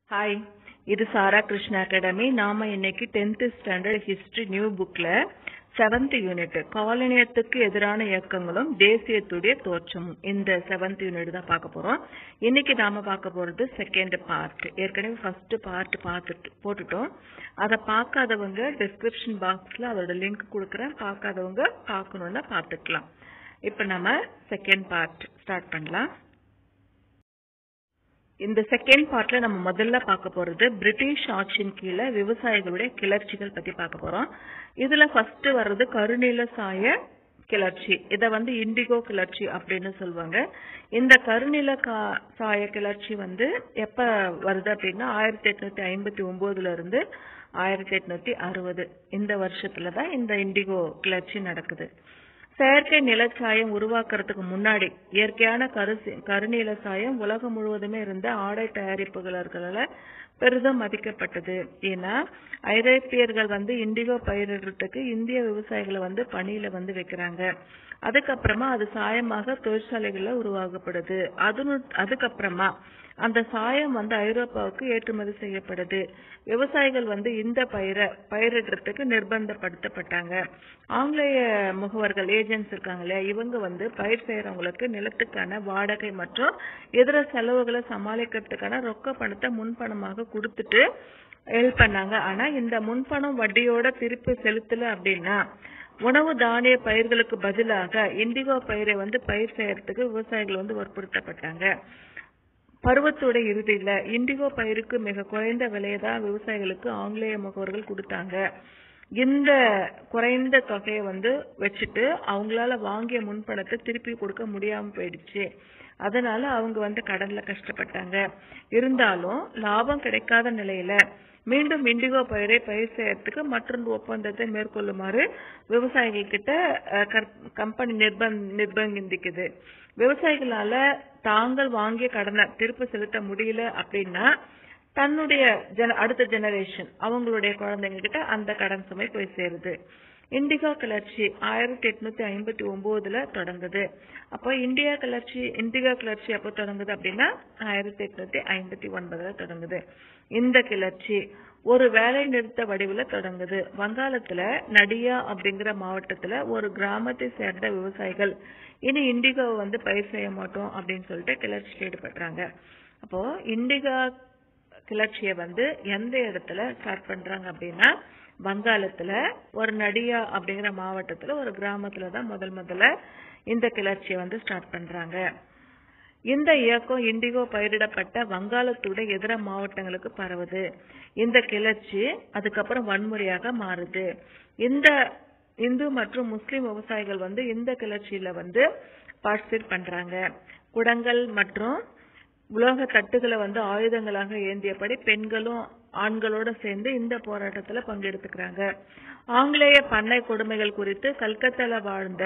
hi இது சாரா Krishna academy நாம இன்னைக்கு டென்த் ஸ்டாண்டர்ட் ஹிஸ்டரி நியூ புக்ல செவன்த் யூனிட் காலனியத்துக்கு எதிரான இயக்கங்களும் தேசியத்துடைய தோற்றமும் இந்த செவன்த் யூனிட் தான் பார்க்க போறோம் இன்னைக்கு நாம பார்க்க போறது செகண்ட் பார்ட் ஏற்கனவே ஃபர்ஸ்ட் பார்ட் பார்த்துட்டு போட்டுட்டோம் அதை பார்க்காதவங்க டிஸ்கிரிப்ஷன் பாக்ஸ்ல அதோட லிங்க் கொடுக்குறேன் பார்க்காதவங்க பார்க்கணும்னா பார்த்துக்கலாம் இப்போ நம்ம செகண்ட் பார்ட் ஸ்டார்ட் பண்ணலாம் இந்த செகண்ட் பார்ட்ல நம்ம முதல்ல பார்க்க போறது பிரிட்டிஷ் ஆட்சியின் கீழே விவசாயிகளுடைய கிளர்ச்சிகள் பத்தி பார்க்க போறோம் இதுல ஃபர்ஸ்ட் வர்றது கருநீல சாய கிளர்ச்சி இத வந்து இண்டிகோ கிளர்ச்சி அப்படின்னு சொல்லுவாங்க இந்த கருநில கா சாய கிளர்ச்சி வந்து எப்ப வருது அப்படின்னா ஆயிரத்தி எட்நூத்தி ஐம்பத்தி ஒன்பதுல இருந்து ஆயிரத்தி எட்நூத்தி அறுபது இந்த வருஷத்துல தான் இந்த இண்டிகோ கிளர்ச்சி நடக்குது செயற்கை நிலச்சாயம் உருவாக்குறதுக்கு முன்னாடி இயற்கையான கரு கருநீல சாயம் உலகம் முழுவதுமே இருந்த ஆடை தயாரிப்புகளால பெரிதும் மதிக்கப்பட்டது ஏன்னா ஐரோப்பியர்கள் வந்து இண்டிகோ பயிரிடுறதுக்கு இந்திய விவசாயிகளை வந்து பணியில வந்து வைக்கிறாங்க அதுக்கப்புறமா அது சாயமாக தொழிற்சாலைகள்ல உருவாக்கப்படுது அது அதுக்கப்புறமா அந்த சாயம் வந்து ஐரோப்பாவுக்கு ஏற்றுமதி செய்யப்படுது விவசாயிகள் வந்து இந்த பயிரை பயிரிடுறதுக்கு நிர்பந்தப்படுத்தப்பட்டாங்க ஆங்கிலேய முகவர்கள் ஏஜென்ட்ஸ் இருக்காங்க இல்லையா இவங்க வந்து பயிர் செய்யறவங்களுக்கு நிலத்துக்கான வாடகை மற்றும் இதர செலவுகளை சமாளிக்கிறதுக்கான ரொக்க பணத்தை முன்பணமாக கொடுத்துட்டு ஹெல்ப் பண்ணாங்க ஆனா இந்த முன்பணம் வட்டியோட திருப்பி செலுத்தல அப்படின்னா உணவு தானிய பயிர்களுக்கு பதிலாக இண்டிகோ பயிரை வந்து பயிர் செய்யறதுக்கு விவசாயிகள் வந்து வற்புறுத்தப்பட்டாங்க பருவத்தோட இறுதியில இண்டிகோ பயிருக்கு மிக குறைந்த விலையை தான் விவசாயிகளுக்கு ஆங்கிலேய முகவர்கள் கொடுத்தாங்க இந்த குறைந்த தொகையை வந்து வச்சுட்டு அவங்களால வாங்கிய முன்பணத்தை திருப்பி கொடுக்க முடியாம போயிடுச்சு அதனால அவங்க வந்து கடன்ல கஷ்டப்பட்டாங்க இருந்தாலும் லாபம் கிடைக்காத நிலையில மீண்டும் இண்டிகோ பயிரை பயிர் செய்யறதுக்கு மற்றொரு ஒப்பந்தத்தை மேற்கொள்ளுமாறு விவசாயிகள் கிட்ட கம்பெனி நிர்பந் நிர்பந்திக்குது விவசாயிகளால தாங்கள் வாங்கிய கடனை திருப்பி செலுத்த முடியல அப்படின்னா தன்னுடைய ஜன அடுத்த ஜெனரேஷன் அவங்களுடைய குழந்தைங்க கிட்ட அந்த கடன் சுமை போய் சேருது இண்டிகா கிளர்ச்சி ஆயிரத்தி எட்நூத்தி ஐம்பத்தி ஒன்பதுல தொடங்குது அப்போ இந்தியா கிளர்ச்சி இண்டிகா கிளர்ச்சி எப்போ தொடங்குது அப்படின்னா ஆயிரத்தி எட்நூத்தி ஐம்பத்தி ஒன்பதுல தொடங்குது இந்த கிளர்ச்சி ஒரு வேலை நிறுத்த வடிவுல தொடங்குது வங்காளத்துல நடியா அப்படிங்கிற மாவட்டத்துல ஒரு கிராமத்தை சேர்ந்த விவசாயிகள் இனி இண்டிகோ வந்து பயிர் செய்ய மாட்டோம் அப்படின்னு சொல்லிட்டு கிளர்ச்சியில் ஈடுபடுறாங்க அப்போ இண்டிகா கிளர்ச்சியை வந்து எந்த இடத்துல ஸ்டார்ட் பண்றாங்க அப்படின்னா வங்காளத்துல ஒரு நடியா அப்படிங்கிற மாவட்டத்துல ஒரு கிராமத்துல தான் முதல் முதல்ல இந்த கிளர்ச்சியை வந்து ஸ்டார்ட் பண்றாங்க இந்த இயக்கம் இண்டிகோ பயிரிடப்பட்ட வங்காளத்துடைய இதர மாவட்டங்களுக்கு பரவுது இந்த கிளர்ச்சி அதுக்கப்புறம் வன்முறையாக மாறுது இந்த இந்து மற்றும் முஸ்லிம் விவசாயிகள் வந்து இந்த கிளர்ச்சியில வந்து பார்ட்டிசிபேட் பண்றாங்க குடங்கள் மற்றும் உலோக தட்டுகளை வந்து ஆயுதங்களாக ஏந்தியபடி பெண்களும் ஆண்களோட சேர்ந்து இந்த போராட்டத்துல பங்கெடுத்துக்கிறாங்க ஆங்கிலேய பண்ணை கொடுமைகள் குறித்து கல்கத்தால வாழ்ந்த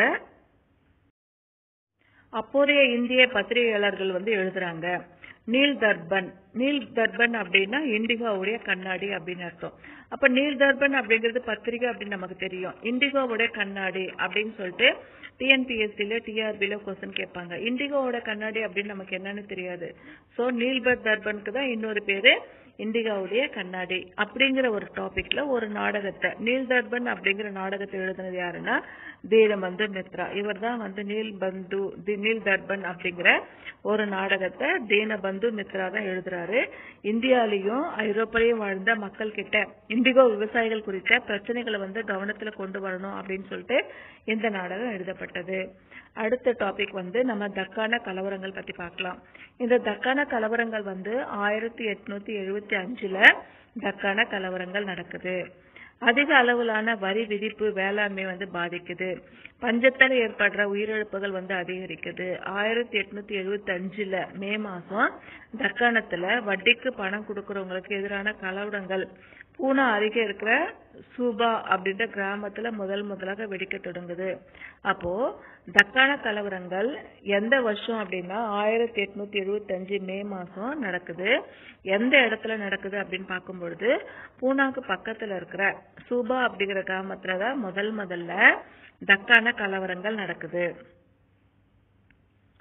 அப்போதைய இந்திய பத்திரிகையாளர்கள் வந்து எழுதுறாங்க நீல் தர்பன் நீல் தர்பன் அப்படின்னா இண்டிகோவுடைய கண்ணாடி அப்படின்னு அர்த்தம் அப்ப நீல் தர்பன் அப்படிங்கிறது பத்திரிகை அப்படின்னு நமக்கு தெரியும் இண்டிகோவுடைய கண்ணாடி அப்படின்னு சொல்லிட்டு டிஎன்பிஎஸ்சில டிஆர்பில கொஸ்டின் கேட்பாங்க இண்டிகோவோட கண்ணாடி அப்படின்னு நமக்கு என்னன்னு தெரியாது சோ நீல்பர்ட் தர்பனுக்கு தான் இன்னொரு பேரு இண்டிகாவுடைய கண்ணாடி அப்படிங்கிற ஒரு டாபிக்ல ஒரு நாடகத்தை நீல் தர்பன் அப்படிங்கிற நாடகத்தை எழுதினது யாருன்னா தீனபந்து மித்ரா இவர் தான் வந்து நீல் பந்து நீல் தர்பன் அப்படிங்கிற ஒரு நாடகத்தை தீனபந்து மித்ரா தான் எழுதுறாரு இந்தியாலையும் ஐரோப்பாலையும் வாழ்ந்த மக்கள் கிட்ட இண்டிகோ விவசாயிகள் குறித்த பிரச்சனைகளை வந்து கவனத்துல கொண்டு வரணும் அப்படின்னு சொல்லிட்டு இந்த நாடகம் எழுதப்பட்டது அடுத்த டாபிக் வந்து நம்ம தக்கான கலவரங்கள் பத்தி பார்க்கலாம் இந்த தக்கான கலவரங்கள் வந்து ஆயிரத்தி எட்நூத்தி எழுபத்தி அஞ்சுல தக்கான கலவரங்கள் நடக்குது அதிக அளவிலான வரி விதிப்பு வேளாண்மை வந்து பாதிக்குது பஞ்சத்தால் ஏற்படுற உயிரிழப்புகள் வந்து அதிகரிக்குது ஆயிரத்தி எட்நூத்தி எழுபத்தி அஞ்சுல மே மாசம் தக்காணத்துல வட்டிக்கு பணம் கொடுக்கறவங்களுக்கு எதிரான கலவரங்கள் பூனா அருகே இருக்கிற சூபா அப்படின்ற கிராமத்துல முதல் முதலாக வெடிக்க தொடங்குது அப்போ தக்கான கலவரங்கள் எந்த வருஷம் அப்படின்னா ஆயிரத்தி எட்நூத்தி எழுபத்தி அஞ்சு மே மாசம் நடக்குது எந்த இடத்துல நடக்குது அப்படின்னு பார்க்கும்பொழுது பூனாக்கு பக்கத்துல இருக்கிற சூபா அப்படிங்கிற கிராமத்துல தான் முதல் முதல்ல தக்கான கலவரங்கள் நடக்குது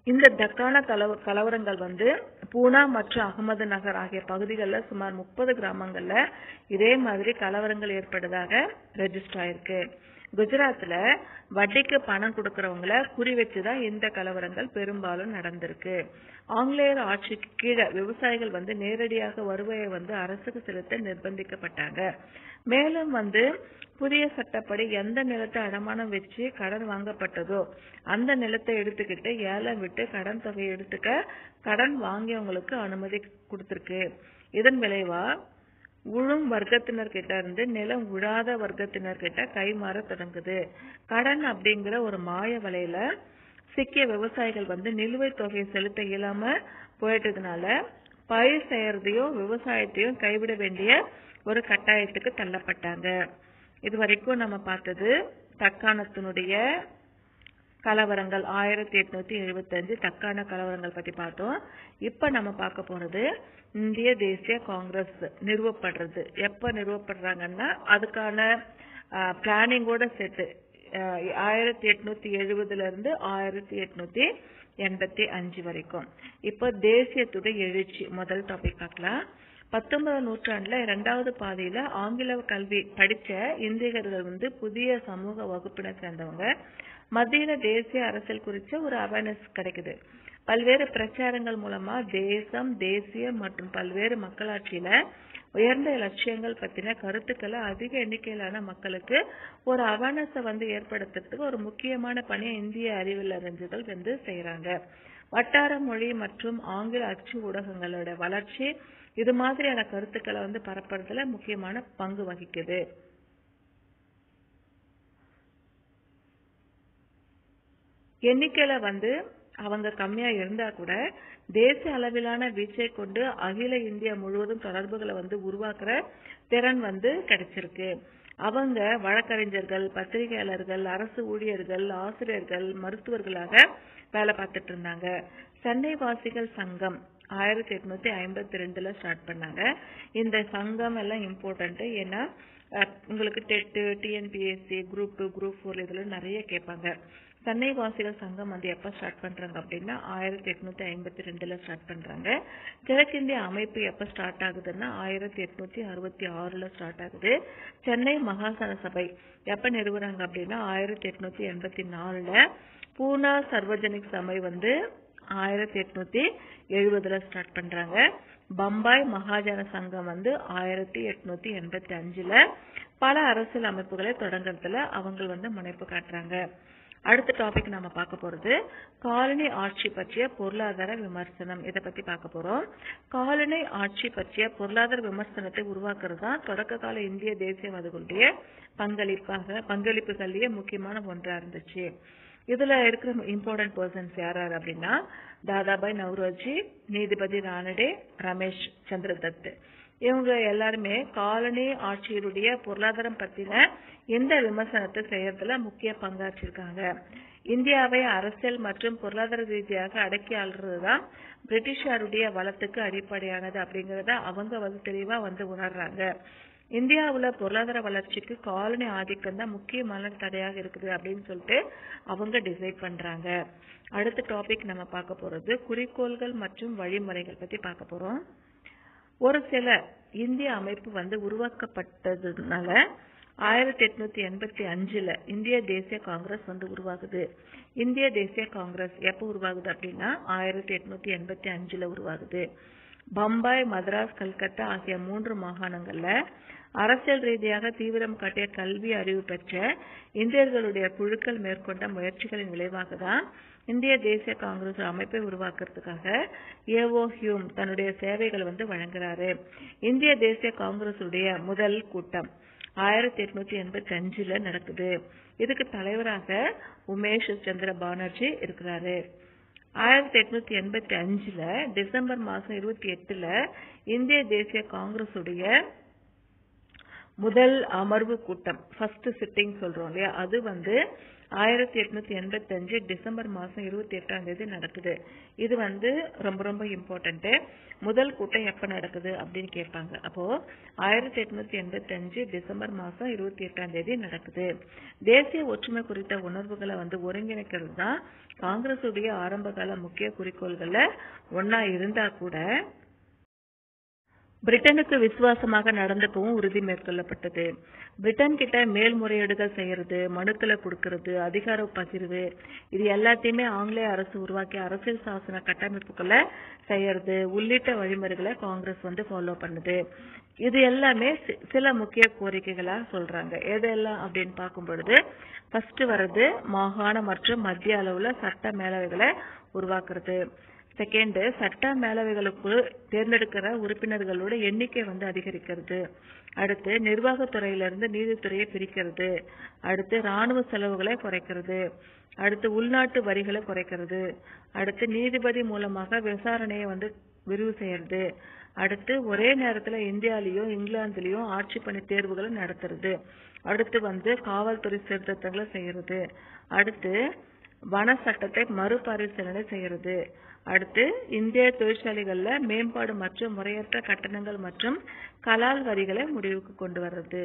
இந்த தக்கான கலவ கலவரங்கள் வந்து பூனா மற்றும் அகமது நகர் ஆகிய பகுதிகளில் சுமார் முப்பது கிராமங்கள்ல இதே மாதிரி கலவரங்கள் ஏற்பட்டதாக ரெஜிஸ்டர் ஆயிருக்கு குஜராத்ல வட்டிக்கு பணம் கொடுக்கறவங்கள குறி வச்சுதான் இந்த கலவரங்கள் பெரும்பாலும் நடந்திருக்கு ஆங்கிலேயர் ஆட்சிக்கு கீழே விவசாயிகள் வந்து நேரடியாக வருவாயை வந்து அரசுக்கு செலுத்த நிர்பந்திக்கப்பட்டாங்க மேலும் வந்து புதிய சட்டப்படி எந்த நிலத்தை அடமானம் வச்சு கடன் வாங்கப்பட்டதோ அந்த நிலத்தை எடுத்துக்கிட்டு ஏலம் விட்டு கடன் தொகையை எடுத்துக்க கடன் வாங்கியவங்களுக்கு அனுமதி கொடுத்திருக்கு இதன் விளைவா உழும் வர்க்கத்தினர் கிட்ட இருந்து நிலம் உழாத வர்க்கத்தினர் கிட்ட கைமாற தொடங்குது கடன் அப்படிங்கிற ஒரு மாய வலையில சிக்கிய விவசாயிகள் வந்து நிலுவைத் தொகையை செலுத்த இயலாம போயிட்டதுனால பயிர் செய்யறதையும் விவசாயத்தையும் கைவிட வேண்டிய ஒரு கட்டாயத்துக்கு தள்ளப்பட்டாங்க இது வரைக்கும் நம்ம பார்த்தது தக்காணத்தினுடைய கலவரங்கள் ஆயிரத்தி எட்நூத்தி எழுபத்தஞ்சு தக்கான கலவரங்கள் பத்தி பார்த்தோம் இப்ப நம்ம பார்க்க போறது இந்திய தேசிய காங்கிரஸ் நிறுவப்படுறது எப்ப நிறுவப்படுறாங்கன்னா அதுக்கான பிளானிங்கோட சேர்த்து ஆயிரத்தி எட்நூத்தி எழுபதுல இருந்து ஆயிரத்தி எட்நூத்தி எண்பத்தி அஞ்சு வரைக்கும் இப்போ தேசியத்துடைய எழுச்சி முதல் டாபிக் பார்க்கலாம் பத்தொன்பதாம் நூற்றாண்டுல இரண்டாவது பாதையில ஆங்கில கல்வி படிச்ச இந்தியர்கள் வந்து புதிய சமூக வகுப்பினை சேர்ந்தவங்க மத்தியில தேசிய அரசியல் குறிச்ச ஒரு அவேர்னஸ் கிடைக்குது பல்வேறு பிரச்சாரங்கள் மூலமா தேசம் தேசியம் மற்றும் பல்வேறு மக்களாட்சியில உயர்ந்த லட்சியங்கள் பத்தின கருத்துக்களை அதிக எண்ணிக்கையிலான மக்களுக்கு ஒரு அவேர்னஸ் வந்து ஏற்படுத்துறதுக்கு ஒரு முக்கியமான பணியை இந்திய அறிவியல் அறிஞர்கள் வந்து செய்யறாங்க வட்டார மொழி மற்றும் ஆங்கில அச்சு ஊடகங்களோட வளர்ச்சி இது மாதிரியான கருத்துக்களை வந்து பரப்புறதுல முக்கியமான பங்கு வகிக்குது எண்ணிக்கையில வந்து அவங்க கம்மியா இருந்தா கூட தேசிய அளவிலான வீச்சை கொண்டு அகில இந்தியா முழுவதும் தொடர்புகளை வந்து உருவாக்குற திறன் வந்து கிடைச்சிருக்கு அவங்க வழக்கறிஞர்கள் பத்திரிகையாளர்கள் அரசு ஊழியர்கள் ஆசிரியர்கள் மருத்துவர்களாக வேலை பார்த்துட்டு இருந்தாங்க சென்னை வாசிகள் சங்கம் ஆயிரத்தி எட்நூத்தி ஐம்பத்தி ரெண்டுல ஸ்டார்ட் பண்ணாங்க இந்த சங்கம் எல்லாம் இம்பார்ட்டன்ட் ஏன்னா உங்களுக்கு TET TNPSC group two group four இதுல நிறைய கேட்பாங்க சென்னை வாசிகள் சங்கம் வந்து எப்ப ஸ்டார்ட் பண்றாங்க அப்படின்னா ஆயிரத்தி எட்நூத்தி ஐம்பத்தி ரெண்டுல ஸ்டார்ட் பண்றாங்க கிழக்கிந்திய அமைப்பு எப்ப ஸ்டார்ட் ஆகுதுன்னா ஆயிரத்தி எட்நூத்தி அறுபத்தி ஆறுல ஸ்டார்ட் ஆகுது சென்னை மகாசன சபை எப்ப நிறுவுறாங்க அப்படின்னா ஆயிரத்தி எட்நூத்தி எண்பத்தி நாலுல பூனா சர்வஜனிக் சபை வந்து ஆயிரத்தி எட்நூத்தி எழுபதுல ஸ்டார்ட் பண்றாங்க பம்பாய் மகாஜன சங்கம் வந்து ஆயிரத்தி எட்நூத்தி எண்பத்தி அஞ்சுல பல அரசியல் அமைப்புகளை தொடங்குறதுல அவங்க வந்து முனைப்பு காட்டுறாங்க அடுத்த டாபிக் நம்ம பார்க்க போறது காலனி ஆட்சி பற்றிய பொருளாதார விமர்சனம் இதை பத்தி பார்க்க போறோம் காலனி ஆட்சி பற்றிய பொருளாதார விமர்சனத்தை உருவாக்குறது தான் தொடக்க கால இந்திய தேசியவாதிகளுடைய பங்களிப்பாக பங்களிப்புகள்லயே முக்கியமான ஒன்றா இருந்துச்சு இதுல இருக்கிற இம்பார்ட்டன்ட் பர்சன்ஸ் யார் யார் அப்படின்னா தாதாபாய் நவ்ரோஜி நீதிபதி ரானடே ரமேஷ் சந்திரதத் இவங்க எல்லாருமே காலனி ஆட்சியருடைய பொருளாதாரம் பத்தின இந்த விமர்சனத்தை செய்யறதுல முக்கிய பங்காற்றிருக்காங்க இந்தியாவை அரசியல் மற்றும் பொருளாதார ரீதியாக அடக்கி ஆள்றதுதான் பிரிட்டிஷாருடைய வளத்துக்கு அடிப்படையானது அப்படிங்கறத அவங்க வந்து தெளிவா வந்து உணர்றாங்க இந்தியாவுல பொருளாதார வளர்ச்சிக்கு காலனி ஆதிக்கம் தான் முக்கியமான தடையாக இருக்குது அப்படின்னு சொல்லிட்டு அவங்க டிசைட் பண்றாங்க அடுத்த டாபிக் நம்ம பார்க்க போறது குறிக்கோள்கள் மற்றும் வழிமுறைகள் பத்தி பார்க்க போறோம் ஒரு சில இந்திய அமைப்பு வந்து உருவாக்கப்பட்டதுனால ஆயிரத்தி எட்நூத்தி எண்பத்தி அஞ்சுல இந்திய தேசிய காங்கிரஸ் வந்து உருவாகுது இந்திய தேசிய காங்கிரஸ் எப்ப உருவாகுது அப்படின்னா ஆயிரத்தி எட்நூத்தி எண்பத்தி அஞ்சுல உருவாகுது பம்பாய் மദ്രാஸ் கல்கத்தா ஆகிய மூன்று மாகாணங்கள்ல அரசியல் ரீதியாக தீவிரம் காட்டிய கல்வி அறிவு பெற்ற இந்தியர்களுடைய குழுக்கள் மேற்கொண்ட முயற்சிகளின் விளைவாக தான் இந்திய தேசிய காங்கிரஸ் அமைப்பை உருவாக்குறதுக்காக ஏஓ ஹியூம் தன்னுடைய சேவைகளை வந்து வழங்குறாரு இந்திய தேசிய காங்கிரஸ் உடைய முதல் கூட்டம் ஆயிரத்தி எட்நூத்தி எண்பத்தி அஞ்சுல நடக்குது இதுக்கு தலைவராக உமேஷ் சந்திர பானர்ஜி இருக்கிறாரு ஆயிரத்தி எட்நூத்தி எண்பத்தி அஞ்சுல டிசம்பர் மாசம் இருபத்தி எட்டுல இந்திய தேசிய காங்கிரஸ் உடைய முதல் அமர்வு கூட்டம் ஃபர்ஸ்ட் சிட்டிங் சொல்றோம் இல்லையா அது வந்து ஆயிரத்தி எட்நூத்தி எண்பத்தி அஞ்சு டிசம்பர் மாசம் இருபத்தி எட்டாம் தேதி நடக்குது இது வந்து ரொம்ப ரொம்ப இம்பார்ட்டன்ட் முதல் கூட்டம் எப்ப நடக்குது அப்படின்னு கேட்பாங்க அப்போ ஆயிரத்தி எட்நூத்தி எண்பத்தி அஞ்சு டிசம்பர் மாசம் இருபத்தி எட்டாம் தேதி நடக்குது தேசிய ஒற்றுமை குறித்த உணர்வுகளை வந்து ஒருங்கிணைக்கிறது தான் காங்கிரஸ் உடைய ஆரம்பகால முக்கிய குறிக்கோள்கள்ல ஒன்னா இருந்தா கூட பிரிட்டனுக்கு விசுவாசமாக நடந்துக்கவும் உறுதி மேற்கொள்ளப்பட்டது பிரிட்டன் கிட்ட மேல்முறையீடுகள் செய்யறது மனுக்களை கொடுக்கறது அதிகார பகிர்வு இது எல்லாத்தையுமே ஆங்கிலேய அரசு உருவாக்கிய அரசியல் சாசன கட்டமைப்புகளை செய்யறது உள்ளிட்ட வழிமுறைகளை காங்கிரஸ் வந்து ஃபாலோ பண்ணுது இது எல்லாமே சி- சில முக்கிய கோரிக்கைகளா சொல்றாங்க எதெல்லாம் அப்படின்னு பார்க்கும் பொழுது ஃபர்ஸ்ட் வர்றது மாகாண மற்றும் மத்திய அளவுல சட்ட மேலவைகளை உருவாக்குறது செகண்ட் சட்ட மேலவைகளுக்கு தேர்ந்தெடுக்கிற உறுப்பினர்களோட எண்ணிக்கை வந்து அதிகரிக்கிறது அடுத்து நிர்வாகத்துறையிலிருந்து நீதித்துறையை பிரிக்கிறது அடுத்து ராணுவ செலவுகளை குறைக்கிறது அடுத்து உள்நாட்டு வரிகளை குறைக்கிறது அடுத்து நீதிபதி மூலமாக விசாரணையை வந்து விரிவு செய்யறது அடுத்து ஒரே நேரத்துல இந்தியாலயும் இங்கிலாந்துலயும் ஆட்சி பணி தேர்வுகளை நடத்துறது அடுத்து வந்து காவல்துறை சீர்திருத்தங்களை செய்யறது அடுத்து வன சட்டத்தை மறுபரிசீலனை செய்யறது அடுத்து இந்திய தொழிற்சாலைகள்ல மேம்பாடு மற்றும் முறையற்ற கட்டணங்கள் மற்றும் கலால் வரிகளை முடிவுக்கு கொண்டு வர்றது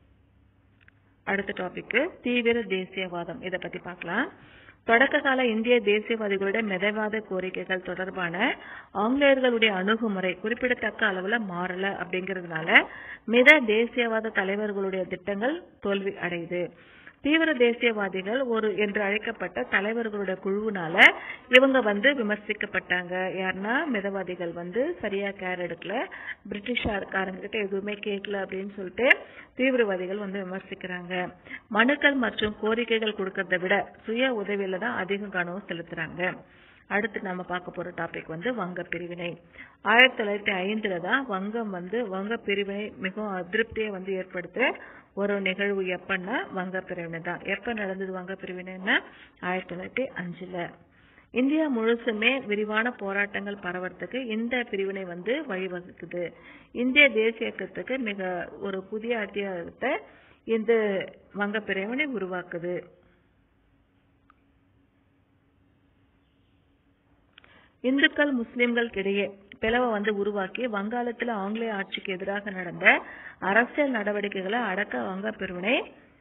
அடுத்த டாபிக் தீவிர தேசியவாதம் இத பத்தி பார்க்கலாம் தொடக்க கால இந்திய தேசியவாதிகளுடைய மிதவாத கோரிக்கைகள் தொடர்பான ஆங்கிலேயர்களுடைய அணுகுமுறை குறிப்பிடத்தக்க அளவுல மாறல அப்படிங்கறதுனால மித தேசியவாத தலைவர்களுடைய திட்டங்கள் தோல்வி அடையுது தீவிர தேசியவாதிகள் ஒரு என்று அழைக்கப்பட்ட தலைவர்களுடைய குழுவினால இவங்க வந்து விமர்சிக்கப்பட்டாங்க யாருன்னா மிதவாதிகள் வந்து சரியா கேர் எடுக்கல பிரிட்டிஷார்காரங்க கிட்ட எதுவுமே கேட்கல அப்படின்னு சொல்லிட்டு தீவிரவாதிகள் வந்து விமர்சிக்கிறாங்க மனுக்கள் மற்றும் கோரிக்கைகள் கொடுக்கறதை விட சுய உதவியில தான் அதிகம் கவனம் செலுத்துறாங்க அடுத்து நம்ம பார்க்க போற டாபிக் வந்து வங்க பிரிவினை ஆயிரத்தி தொள்ளாயிரத்தி ஐந்துல தான் வங்கம் வந்து வங்க பிரிவினை மிகவும் அதிருப்தியை வந்து ஏற்படுத்த ஒரு நிகழ்வு எப்பன்னா வங்க பிரிவினை தான் எப்ப நடந்தது வங்க பிரிவினைன்னா ஆயிரத்தி தொள்ளாயிரத்தி அஞ்சுல இந்தியா முழுசுமே விரிவான போராட்டங்கள் பரவறதுக்கு இந்த பிரிவினை வந்து வழிவகுக்குது இந்திய தேசிய இயக்கத்துக்கு மிக ஒரு புதிய அத்தியாயத்தை இந்த வங்க பிரிவினை உருவாக்குது இந்துக்கள் முஸ்லிம்களுக்கிடையே பிளவை வந்து உருவாக்கி வங்காளத்துல ஆங்கிலேய ஆட்சிக்கு எதிராக நடந்த அரசியல் நடவடிக்கைகளை அடக்க வங்க பிரிவினை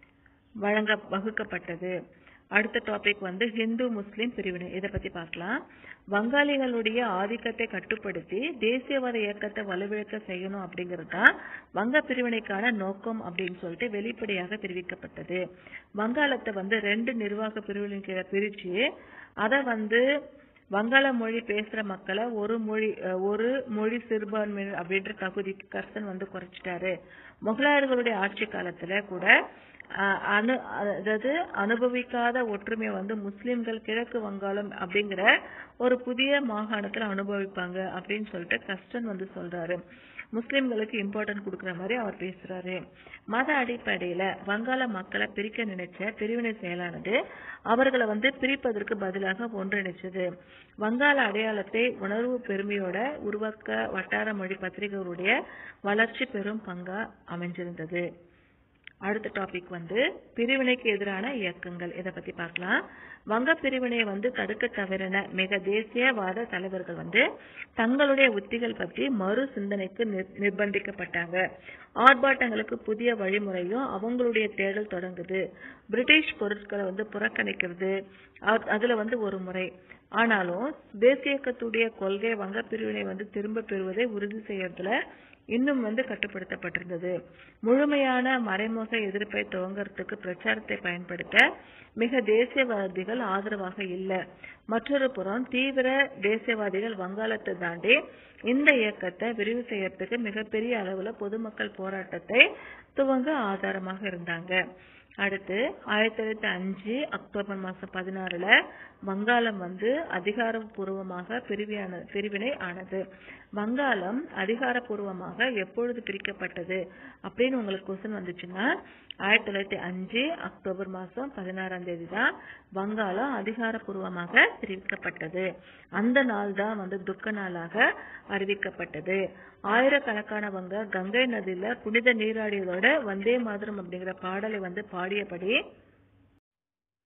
வழங்க வகுக்கப்பட்டது அடுத்த டாபிக் வந்து ஹிந்து முஸ்லிம் பிரிவினை இத பத்தி பார்க்கலாம் வங்காளிகளுடைய ஆதிக்கத்தை கட்டுப்படுத்தி தேசியவாத இயக்கத்தை வலுவிழக்க செய்யணும் அப்படிங்கிறது தான் வங்க பிரிவினைக்கான நோக்கம் அப்படின்னு சொல்லிட்டு வெளிப்படையாக தெரிவிக்கப்பட்டது வங்காளத்தை வந்து ரெண்டு நிர்வாக பிரிவினை கீழே பிரிச்சு அத வந்து வங்காள மொழி பேசுற மக்களை ஒரு மொழி அஹ், ஒரு மொழி சிறுபான்மையினர் அப்படின்ற தகுதிக்கு கர்சன் வந்து குறைச்சிட்டாரு முகலாயர்களுடைய ஆட்சி காலத்துல கூட அஹ், அனு அதாவது அனுபவிக்காத ஒற்றுமை வந்து முஸ்லிம்கள் கிழக்கு வங்காளம் அப்படிங்கிற ஒரு புதிய மாகாணத்துல அனுபவிப்பாங்க அப்படின்னு சொல்லிட்டு கஸ்டன் வந்து சொல்றாரு முஸ்லிம்களுக்கு இம்பார்ட்டன்ட் கொடுக்குற மாதிரி அவர் பேசுறாரு மத அடிப்படையில வங்காள மக்களை பிரிக்க நினைச்ச பிரிவினை செயலானது அவர்களை வந்து பிரிப்பதற்கு பதிலாக ஒன்றிணைச்சது வங்காள அடையாளத்தை உணர்வு பெருமையோட உருவாக்க வட்டார மொழி பத்திரிகைகளுடைய வளர்ச்சி பெரும் பங்கா அமைஞ்சிருந்தது அடுத்த டாபிக் வந்து பிரிவினைக்கு எதிரான இயக்கங்கள் இத பத்தி பார்க்கலாம் வங்க பிரிவினையை வந்து தடுக்க தவறின மிக தேசியவாத தலைவர்கள் வந்து தங்களுடைய உத்திகள் பற்றி மறு சிந்தனைக்கு நிர்- நிர்பந்திக்கப்பட்டாங்க ஆர்ப்பாட்டங்களுக்கு புதிய வழிமுறையும் அவங்களுடைய தேடல் தொடங்குது பிரிட்டிஷ் பொருட்களை வந்து புறக்கணிக்கிறது அ- அதுல வந்து ஒரு முறை ஆனாலும் தேசிய இயக்கத்துடைய கொள்கை வங்க பிரிவினை வந்து திரும்ப பெறுவதை உறுதி செய்யறதுல இன்னும் வந்து கட்டுப்படுத்தப்பட்டிருந்தது முழுமையான மறைமுக எதிர்ப்பை துவங்கறதுக்கு பிரச்சாரத்தை பயன்படுத்த மிக தேசியவாதிகள் ஆதரவாக இல்ல மற்றொரு புறம் தீவிர தேசியவாதிகள் வங்காளத்தை தாண்டி இந்த இயக்கத்தை விரிவு செய்யறதுக்கு மிகப்பெரிய அளவுல பொதுமக்கள் போராட்டத்தை துவங்க ஆதாரமாக இருந்தாங்க அடுத்து ஆயிரத்தி தொள்ளாயிரத்தி அஞ்சு அக்டோபர் மாசம் பதினாறுல வங்காளம் வந்து அதிகாரப்பூர்வமாக பிரிவியான பிரிவினை ஆனது வங்காளம் அதிகாரப்பூர்வமாக எப்பொழுது பிரிக்கப்பட்டது அப்படின்னு உங்களுக்கு கொஸ்டின் வந்துச்சுன்னா ஆயிரத்தி தொள்ளாயிரத்தி அஞ்சு அக்டோபர் மாசம் பதினாறாம் தேதி தான் வங்காளம் அதிகாரப்பூர்வமாக பிரிக்கப்பட்டது அந்த நாள் தான் வந்து துக்க நாளாக அறிவிக்கப்பட்டது ஆயிரக்கணக்கானவங்க கங்கை நதியில புனித நீராடியதோட வந்தே மாதரம் அப்படிங்கிற பாடலை வந்து பாடியபடி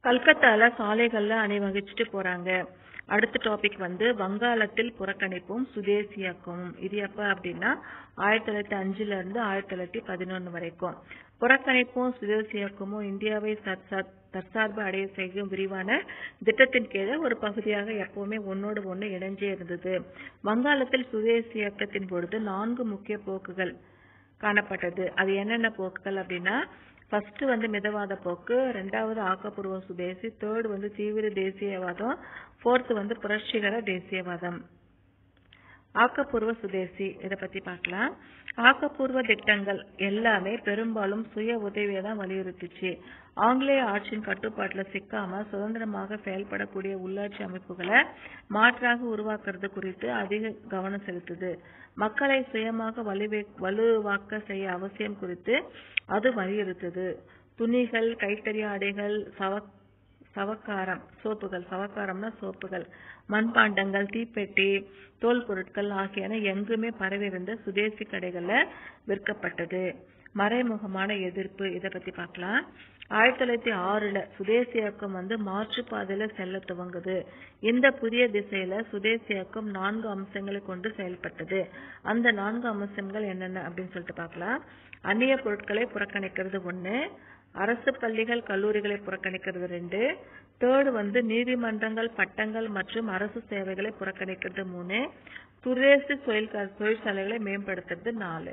கல்கத்தால சாலைகள்ல அணிவகுச்சிட்டு போறாங்க அடுத்த டாபிக் வந்து வங்காளத்தில் புறக்கணிப்பும் சுதேசியாக்கமும் இது எப்ப அப்படின்னா ஆயிரத்தி தொள்ளாயிரத்தி அஞ்சுல இருந்து ஆயிரத்தி தொள்ளாயிரத்தி பதினொன்னு வரைக்கும் புறக்கணிப்பும் சுதேசியாக்கமும் இந்தியாவை தற்சார் தற்சார்பு அடைய செய்யும் விரிவான திட்டத்தின் கீழே ஒரு பகுதியாக எப்பவுமே ஒன்னோடு ஒண்ணு இணைஞ்சே இருந்தது வங்காளத்தில் சுதேசி இயக்கத்தின் பொழுது நான்கு முக்கிய போக்குகள் காணப்பட்டது அது என்னென்ன போக்குகள் அப்படின்னா ஃபர்ஸ்ட் வந்து மிதவாத போக்கு ரெண்டாவது ஆக்கப்பூர்வ சுதேசி தேர்ட் வந்து தீவிர தேசியவாதம் ஃபோர்த் வந்து புரட்சிகர தேசியவாதம் ஆக்கப்பூர்வ சுதேசி இத பத்தி பார்க்கலாம் ஆக்கப்பூர்வ திட்டங்கள் எல்லாமே பெரும்பாலும் சுய உதவியை தான் வலியுறுத்துச்சு ஆங்கிலேய ஆட்சியின் கட்டுப்பாட்டுல சிக்காம சுதந்திரமாக செயல்படக்கூடிய உள்ளாட்சி அமைப்புகளை மாற்றாக உருவாக்குறது குறித்து அதிக கவனம் செலுத்துது மக்களை சுயமாக வலுவே வலுவாக்க செய்ய அவசியம் குறித்து அது வலியுறுத்துது துணிகள் கைத்தறி ஆடைகள் சவ சவக்காரம் சோப்புகள் சவக்காரம்னா சோப்புகள் மண்பாண்டங்கள் தீப்பெட்டி தோல் பொருட்கள் ஆகியன எங்குமே பரவியிருந்த சுதேசி கடைகள்ல விற்கப்பட்டது மறைமுகமான எதிர்ப்பு இத பத்தி பார்க்கலாம் ஆயிரத்தி தொள்ளாயிரத்தி ஆறுல சுதேசி இயக்கம் வந்து மாற்றுப்பாதையில செல்ல துவங்குது இந்த புதிய திசையில சுதேசி இயக்கம் நான்கு அம்சங்களை கொண்டு செயல்பட்டது அந்த நான்கு அம்சங்கள் என்னென்ன அப்படின்னு சொல்லிட்டு பார்க்கலாம் அந்நிய பொருட்களை புறக்கணிக்கிறது ஒண்ணு அரசு பள்ளிகள் கல்லூரிகளை புறக்கணிக்கிறது ரெண்டு தேர்டு வந்து நீதிமன்றங்கள் பட்டங்கள் மற்றும் அரசு சேவைகளை புறக்கணிக்கிறது மூணு சுதேசி தொழில் தொழிற்சாலைகளை மேம்படுத்துறது நாலு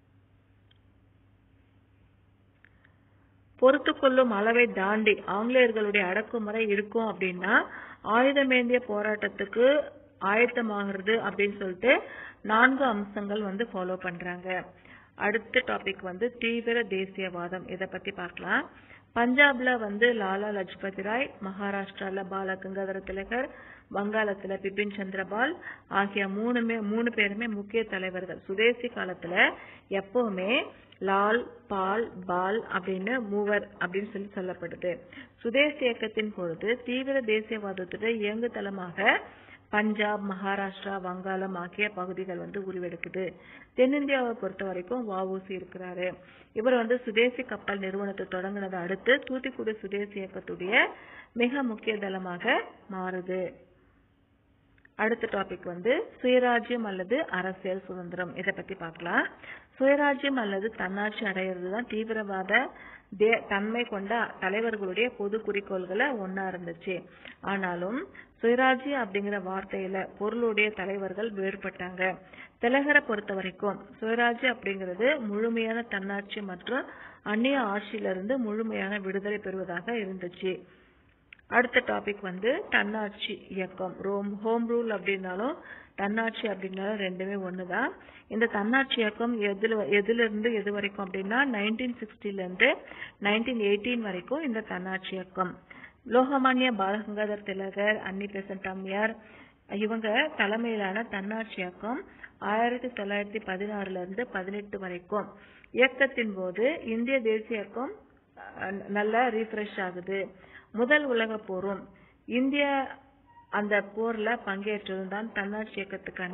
பொறுத்து கொள்ளும் அளவை தாண்டி ஆங்கிலேயர்களுடைய அடக்குமுறை இருக்கும் அப்படின்னா ஆயுதமேந்திய போராட்டத்துக்கு ஆயத்தமாகிறது அப்படின்னு சொல்லிட்டு நான்கு அம்சங்கள் வந்து ஃபாலோ பண்றாங்க அடுத்த டாபிக் வந்து தீவிர தேசியவாதம் இத பத்தி பார்க்கலாம் பஞ்சாப்ல வந்து லாலா லஜ்பதி ராய் மகாராஷ்டிரால பால கங்காதர திலகர் வங்காளத்துல பிபின் சந்திரபால் ஆகிய மூணுமே மூணு பேருமே முக்கிய தலைவர்கள் சுதேசி காலத்துல எப்பவுமே லால் பால் பால் அப்படின்னு மூவர் அப்படின்னு சொல்லி சொல்லப்படுது சுதேசி இயக்கத்தின் பொழுது தீவிர தேசியவாதத்துடைய இயங்கு தளமாக பஞ்சாப் மகாராஷ்டிரா வங்காளம் ஆகிய பகுதிகள் வந்து உருவெடுக்குது தென்னிந்தியாவை பொறுத்த வரைக்கும் வஉசி இருக்கிறாரு இவர் வந்து சுதேசி கப்பல் நிறுவனத்தை தொடங்கினதை அடுத்து தூத்துக்குடி சுதேசி இயக்கத்துடைய மிக முக்கிய தளமாக மாறுது அடுத்த டாபிக் வந்து சுயராஜ்யம் அல்லது அரசியல் சுதந்திரம் இத பத்தி பார்க்கலாம் சுயராஜ்யம் அல்லது தன்னாட்சி அடையிறது தான் தீவிரவாத தே தன்மை கொண்ட தலைவர்களுடைய பொது குறிக்கோள்களை ஒன்னா இருந்துச்சு ஆனாலும் சுயராஜ்யம் அப்படிங்கிற வார்த்தையில பொருளுடைய தலைவர்கள் வேறுபட்டாங்க திலகரை பொறுத்த வரைக்கும் சுயராஜ்யம் அப்படிங்கிறது முழுமையான தன்னாட்சி மற்றும் அந்நிய ஆட்சியிலிருந்து முழுமையான விடுதலை பெறுவதாக இருந்துச்சு அடுத்த டாபிக் வந்து தன்னாட்சி இயக்கம் ரோம் ஹோம் ரூல் அப்படின்னாலும் தன்னாட்சி அப்படின்னாலும் ரெண்டுமே ஒண்ணுதான் இந்த தன்னாட்சி இயக்கம் எதுல எதுல இருந்து எது வரைக்கும் அப்படின்னா நைன்டீன் சிக்ஸ்டில இருந்து நைன்டீன் எயிட்டீன் வரைக்கும் இந்த தன்னாட்சி இயக்கம் லோகமானிய பாலகங்காதர் திலகர் அன்னி பெசன்ட் அம்மையார் இவங்க தலைமையிலான தன்னாட்சி இயக்கம் ஆயிரத்தி தொள்ளாயிரத்தி பதினாறுல இருந்து பதினெட்டு வரைக்கும் இயக்கத்தின் போது இந்திய தேசிய இயக்கம் நல்லா ரீஃப்ரெஷ் ஆகுது முதல் உலக போரும் இந்திய அந்த போர்ல பங்கேற்றதும் தான் தன்னாட்சி இயக்கத்துக்கான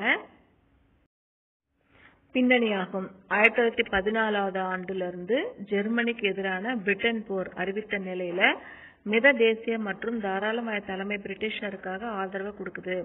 பின்னணியாகும் ஆயிரத்தி தொள்ளாயிரத்தி பதினாலாவது ஆண்டுல இருந்து ஜெர்மனிக்கு எதிரான பிரிட்டன் போர் அறிவித்த நிலையில மித தேசிய மற்றும் தாராளமய தலைமை பிரிட்டிஷருக்காக ஆதரவு கொடுக்குது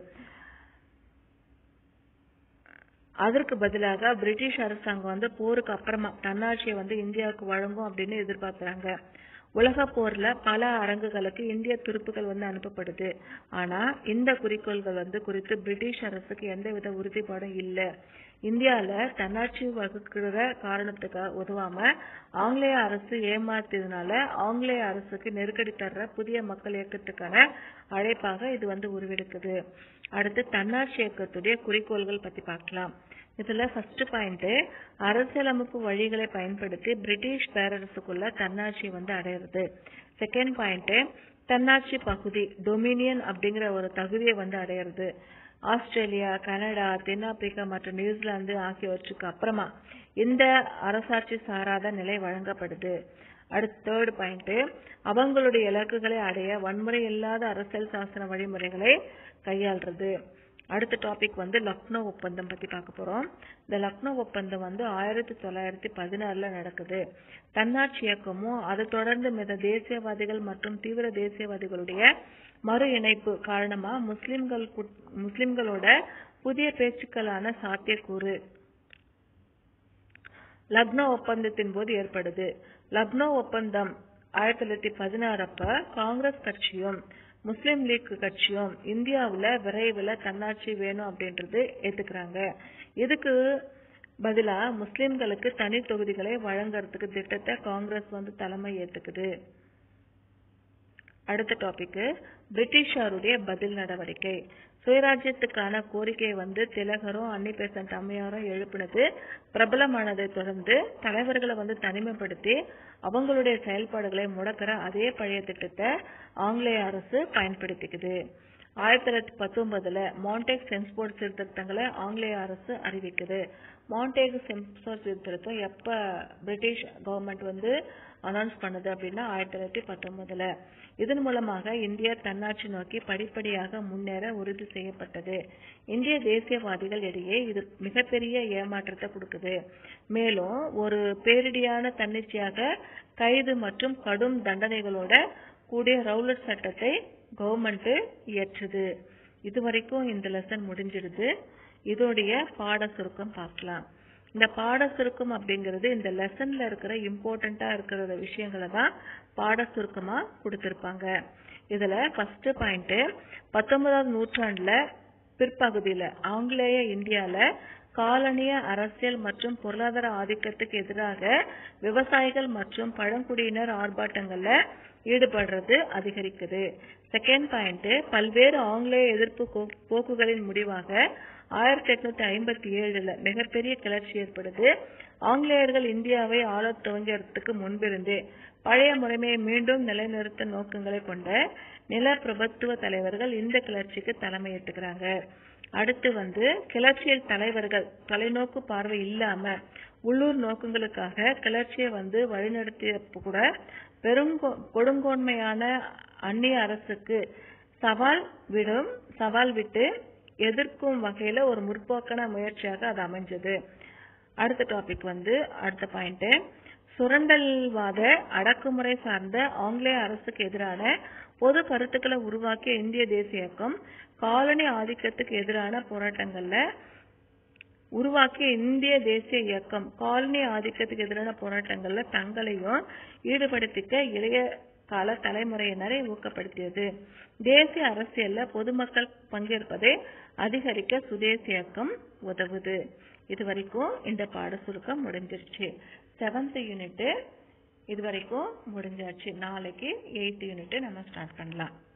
அதற்கு பதிலாக பிரிட்டிஷ் அரசாங்கம் வந்து போருக்கு அப்புறமா தன்னாட்சியை வந்து இந்தியாவுக்கு வழங்கும் அப்படின்னு எதிர்பார்க்கறாங்க உலக போர்ல பல அரங்குகளுக்கு இந்திய துருப்புகள் வந்து அனுப்பப்படுது ஆனா இந்த குறிக்கோள்கள் வந்து குறித்து பிரிட்டிஷ் அரசுக்கு எந்தவித உறுதிப்பாடும் இல்ல இந்தியால தன்னாட்சி வகுக்கிற காரணத்துக்காக உதவாம ஆங்கிலேய அரசு ஏமாத்தியதுனால ஆங்கிலேய அரசுக்கு நெருக்கடி தர்ற புதிய மக்கள் இயக்கத்துக்கான அழைப்பாக இது வந்து உருவெடுக்குது அடுத்து தன்னாட்சி இயக்கத்துடைய குறிக்கோள்கள் பத்தி பார்க்கலாம் இதுல ஃபர்ஸ்ட் பாயிண்ட் அரசியலமைப்பு வழிகளை பயன்படுத்தி பிரிட்டிஷ் பேரரசுக்குள்ள தன்னாட்சி வந்து அடையிறது செகண்ட் பாயிண்ட் தன்னாட்சி பகுதி டொமினியன் அப்படிங்கிற ஒரு தகுதியை வந்து அடையிறது ஆஸ்திரேலியா கனடா தென்னாப்பிரிக்கா மற்றும் நியூசிலாந்து ஆகியவற்றுக்கு அப்புறமா இந்த அரசாட்சி சாராத நிலை வழங்கப்படுது அடுத்த தேர்ட் பாயிண்ட் அவங்களுடைய இலக்குகளை அடைய வன்முறை இல்லாத அரசியல் சாசன வழிமுறைகளை கையாள்றது அடுத்த டாபிக் வந்து லக்னோ ஒப்பந்தம் பத்தி பார்க்க போறோம் இந்த லக்னோ ஒப்பந்தம் வந்து ஆயிரத்தி தொள்ளாயிரத்தி பதினாறுல நடக்குது தன்னாட்சி இயக்கமும் அதை தொடர்ந்து மித தேசியவாதிகள் மற்றும் தீவிர தேசியவாதிகளுடைய மறு இணைப்பு காரணமா முஸ்லிம்கள் முஸ்லிம்களோட புதிய பேச்சுக்களான சாத்தியக்கூறு லக்னோ ஒப்பந்தத்தின் போது ஏற்படுது லக்னோ ஒப்பந்தம் ஆயிரத்தி தொள்ளாயிரத்தி பதினாறு அப்ப காங்கிரஸ் கட்சியும் முஸ்லிம் லீக் கட்சியும் இந்தியாவுல விரைவில் தன்னாட்சி வேணும் அப்படின்றது ஏத்துக்கிறாங்க இதுக்கு பதிலா முஸ்லிம்களுக்கு தனி தொகுதிகளை வழங்குறதுக்கு திட்டத்தை காங்கிரஸ் வந்து தலைமை ஏத்துக்குது அடுத்த டாபிக் பிரிட்டிஷாருடைய பதில் நடவடிக்கை சுயராஜ்யத்துக்கான கோரிக்கையை வந்து திலகரும் அன்னி பெசன்ட் அம்மையாரும் எழுப்பினது பிரபலமானதை தொடர்ந்து தலைவர்களை வந்து தனிமைப்படுத்தி அவங்களுடைய செயல்பாடுகளை முடக்கிற அதே பழைய திட்டத்தை ஆங்கிலேய அரசு பயன்படுத்திக்குது ஆயிரத்தி தொள்ளாயிரத்தி பத்தொன்பதுல மாண்டேக் சென்ஸ்போர்ட் சீர்திருத்தங்களை ஆங்கிலேய அரசு அறிவிக்குது மாண்டேக் சென்ஸ்போர்ட் சீர்திருத்தம் எப்ப பிரிட்டிஷ் கவர்மெண்ட் வந்து அனௌன்ஸ் பண்ணுது அப்படின்னா ஆயிரத்தி தொள்ளாயிரத்தி பத்தொன்பதுல இதன் மூலமாக இந்தியா தன்னாட்சி நோக்கி படிப்படியாக முன்னேற உறுதி செய்யப்பட்டது இந்திய தேசியவாதிகள் இடையே இது மிகப்பெரிய ஏமாற்றத்தை கொடுக்குது மேலும் ஒரு பேரிடியான தன்னிச்சையாக கைது மற்றும் கடும் தண்டனைகளோட கூடிய ரவுலட் சட்டத்தை கவர்மெண்ட் இயற்றுது இது வரைக்கும் இந்த லெசன் முடிஞ்சிடுது இதோடைய பாட சுருக்கம் பார்க்கலாம் இந்த பாட சுருக்கம் அப்படிங்கிறது இந்த லெசன்ல இருக்கிற இம்பார்ட்டண்டா இருக்கிற விஷயங்களை தான் பாட சுருக்கமா கொடுத்திருப்பாங்க இதுல ஃபர்ஸ்ட் பாயிண்ட் பத்தொன்பதாவது நூற்றாண்டுல பிற்பகுதியில ஆங்கிலேய இந்தியால காலனிய அரசியல் மற்றும் பொருளாதார ஆதிக்கத்துக்கு எதிராக விவசாயிகள் மற்றும் பழங்குடியினர் ஆர்ப்பாட்டங்கள்ல ஈடுபடுறது அதிகரிக்குது செகண்ட் பாயிண்ட் பல்வேறு ஆங்கிலேய எதிர்ப்பு போக்குகளின் முடிவாக ஆயிரத்தி எட்நூத்தி ஐம்பத்தி ஏழுல மிகப்பெரிய கிளர்ச்சி ஏற்படுது ஆங்கிலேயர்கள் இந்தியாவை ஆளத் துவங்கிறதுக்கு முன்பிருந்தே பழைய முறைமையை மீண்டும் நிலைநிறுத்த நோக்கங்களை கொண்ட நிலப்பிரபுத்துவ தலைவர்கள் இந்த கிளர்ச்சிக்கு தலைமையேற்றுக்கிறாங்க அடுத்து வந்து கிளர்ச்சியில் தலைவர்கள் தொலைநோக்கு பார்வை இல்லாம உள்ளூர் நோக்கங்களுக்காக கிளர்ச்சியை வந்து வழிநடத்தியப்ப கூட பெரும் கொடுங்கோன்மையான அந்நிய அரசுக்கு சவால் விடும் சவால் விட்டு எதிர்க்கும் வகையில ஒரு முற்போக்கான முயற்சியாக அது அமைஞ்சது அடுத்த டாபிக் வந்து அடுத்த பாயிண்ட் சுரண்டல்வாத அடக்குமுறை சார்ந்த ஆங்கிலேய அரசுக்கு எதிரான பொது கருத்துக்களை உருவாக்கிய இந்திய தேசிய இயக்கம் காலனி ஆதிக்கத்துக்கு எதிரான போராட்டங்கள்ல உருவாக்கிய இந்திய தேசிய இயக்கம் காலனி ஆதிக்கத்துக்கு எதிரான போராட்டங்கள்ல தங்களையும் ஈடுபடுத்திக்க இளைய கால தலைமுறையினரை ஊக்கப்படுத்தியது தேசிய அரசியல்ல பொதுமக்கள் பங்கேற்பதை அதிகரிக்க சுதேசி இயக்கம் உதவுது இது வரைக்கும் இந்த பாட சுருக்கம் முடிஞ்சிருச்சு செவன்த் யூனிட் இது வரைக்கும் முடிஞ்சாச்சு நாளைக்கு எயித் யூனிட் நம்ம ஸ்டார்ட் பண்ணலாம்